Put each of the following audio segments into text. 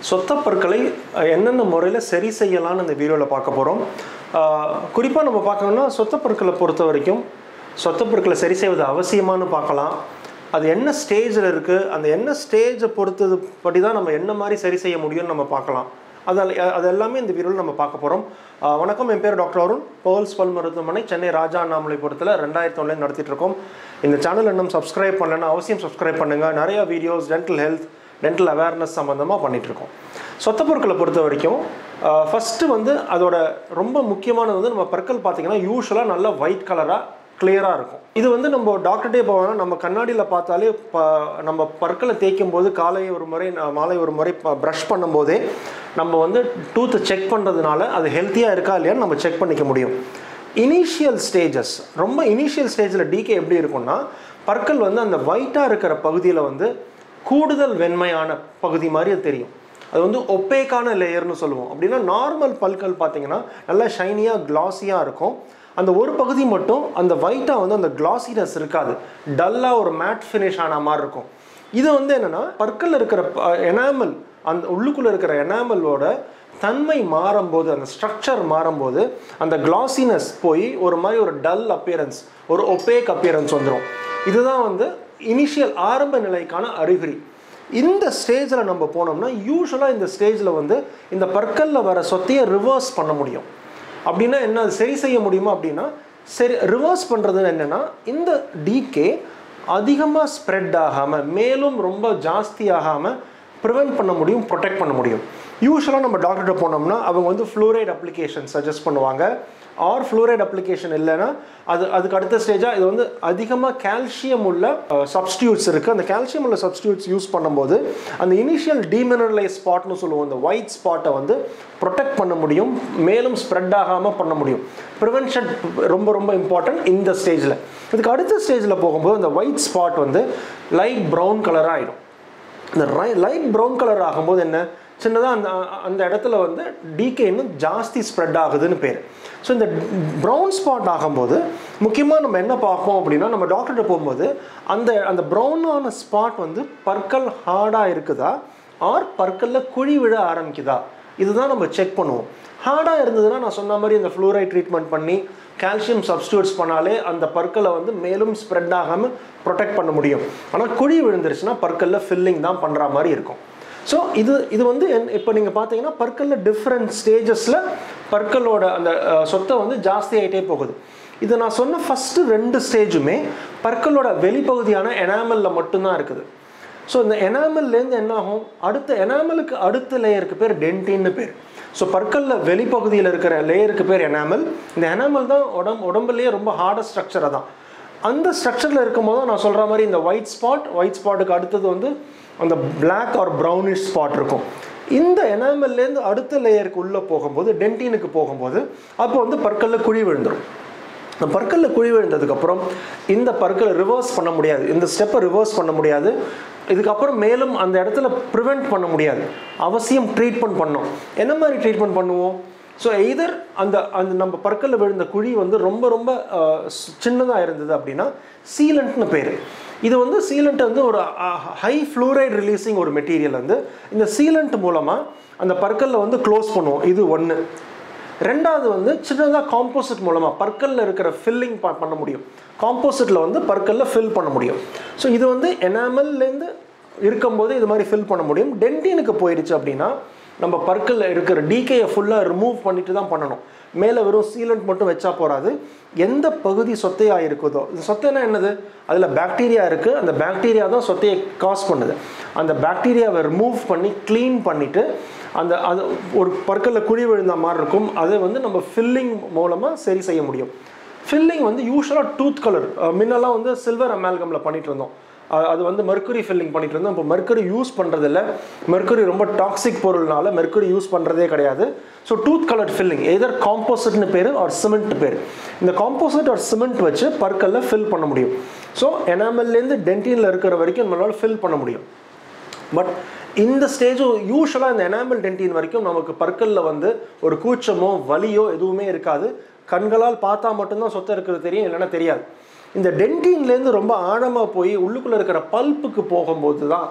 சொத்தப்பற்களை அஹ், என்னென்ன முறையில் சரி செய்யலாம்னு இந்த வீடியோவில் பார்க்க போகிறோம் குறிப்பாக நம்ம பார்க்கணும்னா சொத்தப்பற்களை பொறுத்த வரைக்கும் சொத்தப்பற்களை சரி செய்வது அவசியமானு பார்க்கலாம் அது என்ன ஸ்டேஜில் இருக்குது அந்த என்ன ஸ்டேஜை பொறுத்தது படி தான் நம்ம என்ன மாதிரி சரி செய்ய முடியும்னு நம்ம பார்க்கலாம் அதில் அது எல்லாமே இந்த வீடியோவில் நம்ம பார்க்க போகிறோம் வணக்கம் என் பேர் டாக்டர் அருண் பேர்ல்ஸ் பல் மருத்துவமனை சென்னை ராஜா அண்ணாமலைபுரத்தில் ரெண்டாயிரத்தி ஒன்றில் நடத்திட்டு இருக்கோம் இந்த சேனல் இன்னும் சப்ஸ்கிரைப் பண்ணலைன்னா அவசியம் சப்ஸ்கிரைப் பண்ணுங்கள் நிறைய videos dental health dental awareness சம்மந்தமாக பண்ணிகிட்ருக்கோம் சொத்த பொருட்களை பொறுத்த வரைக்கும் ஃபஸ்ட்டு வந்து அதோட ரொம்ப முக்கியமானது வந்து நம்ம பற்கள் பார்த்தீங்கன்னா யூஸ்வலாக நல்ல ஒயிட் கலராக கிளியராக இருக்கும் இது வந்து நம்ம டாக்டர்டே போவோம்னா நம்ம கண்ணாடியில் பார்த்தாலே ப நம்ம பற்களை தேய்க்கும் போது காலை ஒரு முறை ந- மாலை ஒரு முறை ப்ரஷ் பண்ணும்போதே நம்ம வந்து டூத்தை செக் பண்ணுறதுனால அது ஹெல்த்தியாக இருக்கா இல்லையான்னு நம்ம செக் பண்ணிக்க முடியும் இனிஷியல் ஸ்டேஜஸ் ரொம்ப இனிஷியல் ஸ்டேஜில் டிகே எப்படி இருக்கும்னா பற்கள் வந்து அந்த ஒயிட்டாக இருக்கிற பகுதியில் வந்து கூடுதல் வெண்மையான பகுதி மாதிரி அது தெரியும் அது வந்து ஒப்பேக்கான லேயர்னு சொல்லுவோம் அப்படின்னா நார்மல் பல்கள் பார்த்தீங்கன்னா நல்லா ஷைனியாக கிளாஸியாக இருக்கும் அந்த ஒரு பகுதி மட்டும் அந்த ஒயிட்டாக வந்து அந்த கிளாசினஸ் இருக்காது டல்லாக ஒரு மேட் ஃபினிஷ் ஆன மாதிரி இருக்கும் இது வந்து என்னென்னா பற்கள் இருக்கிற எனாமல் அந்த உள்ளுக்குள்ளே இருக்கிற எனாமலோட தன்மை மாறும்போது அந்த ஸ்ட்ரக்சர் மாறும்போது அந்த கிளாசினஸ் போய் ஒரு மாதிரி ஒரு டல் அப்பியரன்ஸ் ஒரு ஒப்பேக் அப்பியரன்ஸ் வந்துடும் இதுதான் வந்து இனிஷியல் ஆரம்ப நிலைக்கான அறிகுறி இந்த ஸ்டேஜில் நம்ம போனோம்னா யூஸ்வலாக இந்த ஸ்டேஜில் வந்து இந்த பற்களில் வர சொத்தையை ரிவர்ஸ் பண்ண முடியும் அப்படின்னா என்ன அது சரி செய்ய முடியுமா அப்படின்னா சரி ரிவர்ஸ் பண்ணுறது என்னென்னா இந்த டிகே அதிகமாக ஸ்ப்ரெட் ஆகாமல் மேலும் ரொம்ப ஜாஸ்தி ஆகாமல் ப்ரிவென்ட் பண்ண முடியும் ப்ரொடெக்ட் பண்ண முடியும் யூஸ்வலாக நம்ம டாக்டர்கிட்ட போனோம்னா அவங்க வந்து ஃப்ளூரைட் அப்ளிகேஷன் சஜஸ்ட் பண்ணுவாங்க ஆர் ஃப்ளூரைட் அப்ளிகேஷன் இல்லைன்னா அது அதுக்கு அடுத்த ஸ்டேஜாக இது வந்து அதிகமாக கால்சியம் உள்ள சப்ஸ்டியூட்ஸ் இருக்குது அந்த கால்சியம் உள்ள சப்ஸ்டியூட்ஸ் யூஸ் பண்ணும்போது அந்த இனிஷியல் டீமினரலைஸ் ஸ்பாட்னு சொல்லுவோம் அந்த ஒயிட் ஸ்பாட்டை வந்து ப்ரொடெக்ட் பண்ண முடியும் மேலும் ஸ்ப்ரெட் ஆகாமல் பண்ண முடியும் ப்ரிவென்ஷன் ரொம்ப ரொம்ப இம்பார்ட்டன்ட் இந்த ஸ்டேஜில் இதுக்கு அடுத்த ஸ்டேஜில் போகும்போது அந்த ஒயிட் ஸ்பாட் வந்து லைட் ப்ரௌன் கலராக ஆகிடும் இந்த லைட் ப்ரௌன் கலர் ஆகும்போது என்ன சின்னதாக அந்த அந்த இடத்துல வந்து டிகே இன்னும் ஜாஸ்தி ஸ்ப்ரெட் ஆகுதுன்னு பேர் ஸோ இந்த ப்ரௌன் ஸ்பாட் ஆகும்போது முக்கியமாக நம்ம என்ன பார்ப்போம் அப்படின்னா நம்ம டாக்டர்கிட்ட போகும்போது அந்த அந்த ப்ரௌனான ஸ்பாட் வந்து பற்கள் ஹார்டாக இருக்குதா ஆர் பற்களில் குழி விழ ஆரம்பிக்குதா இதுதான் நம்ம செக் பண்ணுவோம் ஹார்டாக இருந்ததுன்னா நான் சொன்ன மாதிரி இந்த ஃப்ளூரைட் ட்ரீட்மெண்ட் பண்ணி கால்சியம் சப்ஸ்டியூட்ஸ் பண்ணாலே அந்த பற்களை வந்து மேலும் ஸ்ப்ரெட் ஆகாமல் ப்ரொடெக்ட் பண்ண முடியும் ஆனால் குழி விழுந்துருச்சுன்னா பற்களில் ஃபில்லிங் தான் பண்ணுற மாதிரி இருக்கும் ஸோ இது இது வந்து இப்போ நீங்கள் பார்த்தீங்கன்னா பற்களில் டிஃப்ரெண்ட் ஸ்டேஜஸில் பற்களோட அந்த அஹ், சொத்தை வந்து ஜாஸ்தி ஆகிட்டே போகுது இது நான் சொன்ன ஃபஸ்ட்டு ரெண்டு ஸ்டேஜுமே பற்களோட வெளிப்பகுதியான எனாமலில் மட்டும்தான் இருக்குது ஸோ இந்த எனாமல்லேருந்து என்ன ஆகும் அடுத்த எனாமலுக்கு அடுத்த லேயருக்கு பேர் டென்டின்னு பேர் ஸோ பற்களில் வெளிப்பகுதியில் இருக்கிற லேயருக்கு பேர் எனாமல் இந்த எனாமல் தான் உடம்பு உடம்புலேயே ரொம்ப ஹார்டஸ்ட் ஸ்ட்ரக்சரை தான் அந்த ஸ்ட்ரக்சரில் இருக்கும்போது தான் நான் சொல்கிற மாதிரி இந்த ஒயிட் ஸ்பாட் ஒயிட் ஸ்பாட்டுக்கு அடுத்தது வந்து அந்த பிளாக் ஆர் ப்ரௌனிஷ் ஸ்பாட் இருக்கும் இந்த எனாமல்லேருந்து அடுத்த லேயருக்கு உள்ளே போகும்போது டென்டினுக்கு போகும்போது அப்போ வந்து பற்களில் குழி விழுந்துடும் இந்த பற்களில் குழி விழுந்ததுக்கப்புறம் இந்த பற்களை ரிவர்ஸ் பண்ண முடியாது இந்த ஸ்டெப்பை ரிவர்ஸ் பண்ண முடியாது இதுக்கப்புறம் மேலும் அந்த இடத்துல ப்ரிவெண்ட் பண்ண முடியாது அவசியம் ட்ரீட்மெண்ட் பண்ணோம் என்ன மாதிரி ட்ரீட்மெண்ட் பண்ணுவோம் ஸோ எய்தர் அந்த அந்த நம்ம பற்களில் விழுந்த குழி வந்து ரொம்ப ரொம்ப சின்னதாக இருந்தது அப்படின்னா சீலண்ட்னு பேர் இது வந்து சீலண்ட் வந்து ஒரு ஹை ஃப்ளூரைட் ரிலீசிங் ஒரு மெட்டீரியல் வந்து இந்த சீலண்ட் மூலமாக அந்த பற்களில் வந்து க்ளோஸ் பண்ணுவோம் இது ஒன்று ரெண்டாவது வந்து சின்னதாக காம்போசிட் மூலமாக பற்களில் இருக்கிற ஃபில்லிங் பண்ண முடியும் காம்போசிட்டில் வந்து பற்களில் ஃபில் பண்ண முடியும் ஸோ இது வந்து எனாமல்லேருந்து இருக்கும்போது இது மாதிரி ஃபில் பண்ண முடியும் டென்டினுக்கு போயிடுச்சு அப்படின்னா நம்ம பற்களில் இருக்கிற டிகேயை ஃபுல்லாக ரிமூவ் பண்ணிட்டு தான் பண்ணணும் மேலே வெறும் சீலண்ட் மட்டும் வச்சா போகாது எந்த பகுதி சொத்தையாக இருக்குதோ இந்த சொத்தைனா என்னது அதில் பாக்டீரியா இருக்குது அந்த பாக்டீரியா தான் சொத்தையை காஸ் பண்ணுது அந்த பாக்டீரியாவை ரிமூவ் பண்ணி க்ளீன் பண்ணிவிட்டு அந்த அது ஒரு பற்களில் குழி விழுந்த மாதிரி இருக்கும் அதை வந்து நம்ம ஃபில்லிங் மூலமாக சரி செய்ய முடியும் ஃபில்லிங் வந்து யூஸ்வலாக டூத் கலர் முன்னெல்லாம் வந்து சில்வர் அமால்கமில் பண்ணிட்டு இருந்தோம் அ- அது வந்து மெர்க்குரி ஃபில்லிங் பண்ணிட்டு இருந்தோம் இப்போ மெர்க்குரி யூஸ் பண்ணுறதில்ல மெர்க்குரி ரொம்ப டாக்ஸிக் பொருள்னால மெர்க்குரி யூஸ் பண்ணுறதே கிடையாது so tooth colour filling either காம்போசிட்னு பேர் ஆர் சிமெண்ட் பேர் இந்த காம்போசிட் ஆர் சிமெண்ட் வச்சு பற்களில் ஃபில் பண்ண முடியும் ஸோ எனாமல்லேருந்து டென்டினில் இருக்கிற வரைக்கும் நம்மளால் ஃபில் பண்ண முடியும் பட் இந்த ஸ்டேஜும் யூஸ்வலாக இந்த எனாமல் டென்டின் வரைக்கும் நமக்கு பற்களில் வந்து ஒரு கூச்சமோ வலியோ எதுவுமே இருக்காது கண்களால் பார்த்தா மட்டும்தான் சொத்தை இருக்கிறது தெரியும் இல்லைன்னா தெரியாது இந்த டென்டின்லேருந்து ரொம்ப ஆழமாக போய் உள்ளுக்குள்ளே இருக்கிற பல்ப்புக்கு போகும்போது தான்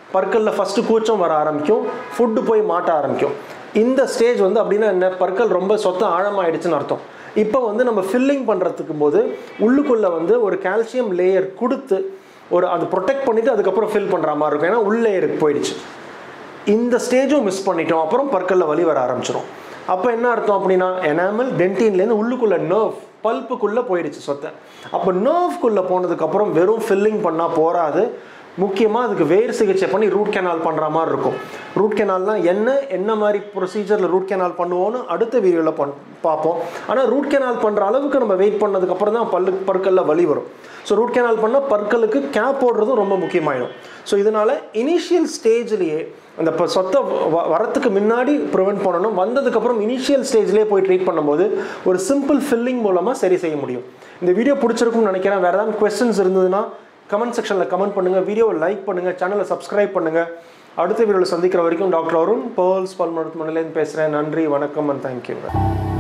பற்களில் ஃபஸ்ட்டு கூச்சம் வர ஆரம்பிக்கும் ஃபுட்டு போய் மாட்ட ஆரம்பிக்கும் இந்த ஸ்டேஜ் வந்து அப்படின்னா என்ன பற்கள் ரொம்ப சொத்த ஆழமாயிடுச்சுன்னு அர்த்தம் இப்போ வந்து நம்ம ஃபில்லிங் பண்ணுறதுக்கு போது உள்ளுக்குள்ளே வந்து ஒரு கால்சியம் லேயர் கொடுத்து ஒரு அது ப்ரொடெக்ட் பண்ணிவிட்டு அதுக்கப்புறம் ஃபில் பண்ணுற மாதிரி இருக்கும் ஏன்னா உள் லேயருக்கு போயிடுச்சு இந்த ஸ்டேஜும் மிஸ் பண்ணிட்டோம் அப்புறம் பற்களில் வலி வர ஆரம்பிச்சிடும் அப்போ என்ன அர்த்தம் அப்படின்னா எனாமல் டென்டின்லேருந்து உள்ளுக்குள்ள நர்வ் பல்ப்புக்குள்ளே போயிடுச்சு சொத்தை அப்போ நர்வ்க்குள்ளே போனதுக்கப்புறம் வெறும் ஃபில்லிங் பண்ணால் போராது முக்கியமாக அதுக்கு வேர் சிகிச்சை பண்ணி ரூட் கெனால் பண்ணுற மாதிரி இருக்கும் ரூட் கெனால்னால் என்ன என்ன மாதிரி ப்ரொசீஜரில் ரூட் கெனால் பண்ணுவோன்னு அடுத்த வீடியோவில் பண் பார்ப்போம் ஆனால் ரூட் கெனால் பண்ணுற அளவுக்கு நம்ம வெயிட் பண்ணதுக்கப்புறம் தான் பல்லு பற்களில் வலி வரும் ஸோ ரூட் கெனால் பண்ணால் பற்களுக்கு கேப் போடுறதும் ரொம்ப முக்கியமாயிடும் ஸோ இதனால் இனிஷியல் ஸ்டேஜ்லேயே அந்த இப்போ சொத்தை வ- வரத்துக்கு முன்னாடி ப்ரிவென்ட் பண்ணணும் வந்ததுக்கப்புறம் இனிஷியல் ஸ்டேஜ்லேயே போய் ட்ரீட் பண்ணும்போது ஒரு சிம்பிள் ஃபில்லிங் மூலமாக சரி செய்ய முடியும் இந்த வீடியோ பிடிச்சிருக்கும்னு நினைக்கிறேன் வேறு ஏதாவது கொஸ்டின்ஸ் இருந்ததுன்னா கமெண்ட் செக்ஷனில் கமெண்ட் பண்ணுங்கள் வீடியோவை லைக் பண்ணுங்கள் சேனலை சப்ஸ்கிரைப் பண்ணுங்கள் அடுத்த வீடியோவில் சந்திக்கிற வரைக்கும் டாக்டர் அருண் பேர்ல்ஸ் பல் மருத்துவமனையிலேருந்து பேசுகிறேன் நன்றி வணக்கம் அண்ட் தேங்க்யூ